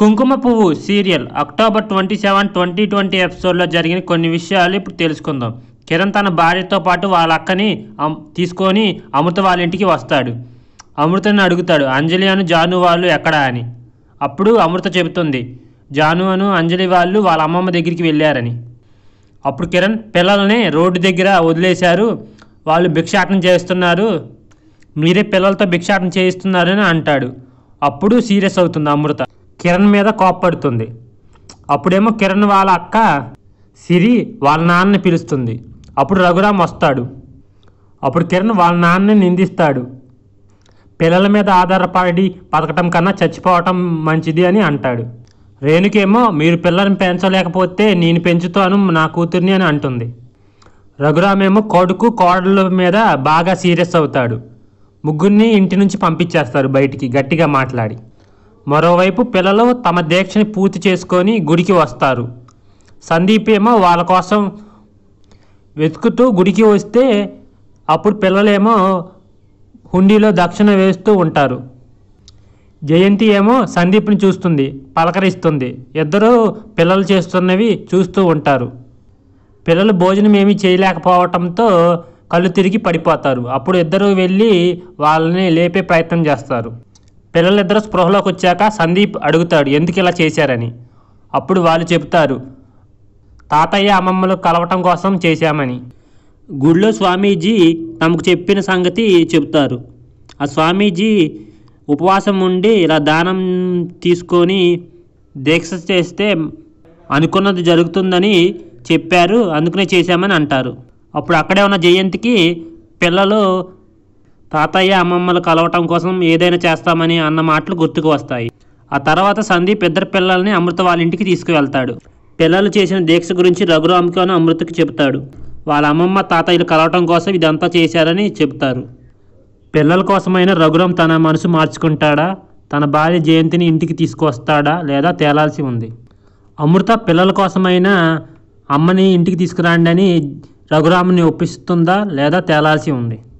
కుంకుమ Puvvu serial October twenty seven twenty twenty ఎపిసోడ్లో జరిగిన కొన్ని విషయాలు ఇప్పుడు తెలుసుకుందాం కిరణ్ తన భార్యతో పాటు వాళ్ళ అక్కని అమ్- తీసుకొని అమృత వాళ్ళ ఇంటికి వస్తాడు అమృతని అడుగుతాడు అంజలి అను జాను వాళ్ళు ఎక్కడా అని అప్పుడు అమృత చెబుతుంది జాను అను అంజలి వాళ్ళు వాళ్ళ అమ్మమ్మ దగ్గరికి వెళ్ళారని అప్పుడు కిరణ్ పిల్లల్ని రోడ్డు దగ్గర వదిలేశారు వాళ్ళు భిక్షాటన చేస్తున్నారు మీరే పిల్లలతో భిక్షాటన చేయిస్తున్నారని అంటాడు అప్పుడు సీరియస్ అవుతుంది అమృత కిరణ్ మీద కోప్పడుతుంది అప్పుడేమో కిరణ్ వాళ్ళ అక్క సిరి వాళ్ళ నాన్నని పిలుస్తుంది అప్పుడు రఘురామ్ వస్తాడు అప్పుడు కిరణ్ వాళ్ళ నాన్నని నిందిస్తాడు పిల్లల మీద ఆధారపడి బతకటం కన్నా చచ్చిపోవటం మంచిది అని అంటాడు రేణుకేమో మీరు పిల్లల్ని పెంచలేకపోతే నేను పెంచుతాను నా కూతుర్ని అని అంటుంది రఘురామేమో కొడుకు కోడళ్ళ మీద బాగా సీరియస్ అవుతాడు ముగ్గురిని ఇంటి నుంచి పంపించేస్తారు బయటికి గట్టిగా మాట్లాడి మరోవైపు పిల్లలు తమ దీక్షని పూర్తి చేసుకొని గుడికి వస్తారు సందీప్ ఏమో వాళ్ళ కోసం వెతుకుతూ గుడికి వస్తే అప్పుడు పిల్లలేమో హుండీలో దక్షిణ వేస్తూ ఉంటారు జయంతి ఏమో సందీప్ని చూస్తుంది పలకరిస్తుంది ఇద్దరు పిల్లలు చేస్తున్నవి చూస్తూ ఉంటారు పిల్లలు భోజనం ఏమీ చేయలేకపోవటంతో కళ్ళు తిరిగి పడిపోతారు అప్పుడు ఇద్దరు వెళ్ళి వాళ్ళని లేపే ప్రయత్నం చేస్తారు పిల్లలిద్దరు స్పృహలోకి వచ్చాక సందీప్ అడుగుతాడు ఎందుకు ఇలా చేశారని అప్పుడు వాళ్ళు చెబుతారు తాతయ్య అమ్మమ్మలు కలవటం కోసం చేశామని గుడిలో స్వామీజీ తమకు చెప్పిన సంగతి చెబుతారు ఆ స్వామీజీ ఉపవాసం ఉండి ఇలా దానం తీసుకొని దీక్ష చేస్తే అనుకున్నది జరుగుతుందని చెప్పారు అందుకనే చేశామని అంటారు అప్పుడు అక్కడే ఉన్న జయంతికి పిల్లలు తాతయ్య అమ్మమ్మలు కలవటం కోసం ఏదైనా చేస్తామని అన్న మాటలు గుర్తుకు వస్తాయి ఆ తర్వాత సందీప్ ఇద్దరు పిల్లల్ని అమృత వాళ్ళ ఇంటికి తీసుకువెళ్తాడు పిల్లలు చేసిన దీక్ష గురించి రఘురామ్కి అమృతకి చెబుతాడు వాళ్ళ అమ్మమ్మ తాతయ్యలు కలవటం కోసం ఇదంతా చేశారని చెబుతారు పిల్లల కోసమైనా రఘురామ్ తన మనసు మార్చుకుంటాడా తన భార్య జయంతిని ఇంటికి తీసుకొస్తాడా లేదా తేలాల్సి ఉంది అమృత పిల్లల కోసమైనా అమ్మని ఇంటికి తీసుకురండి అని రఘురామ్ని ఒప్పిస్తుందా లేదా తేలాల్సి ఉంది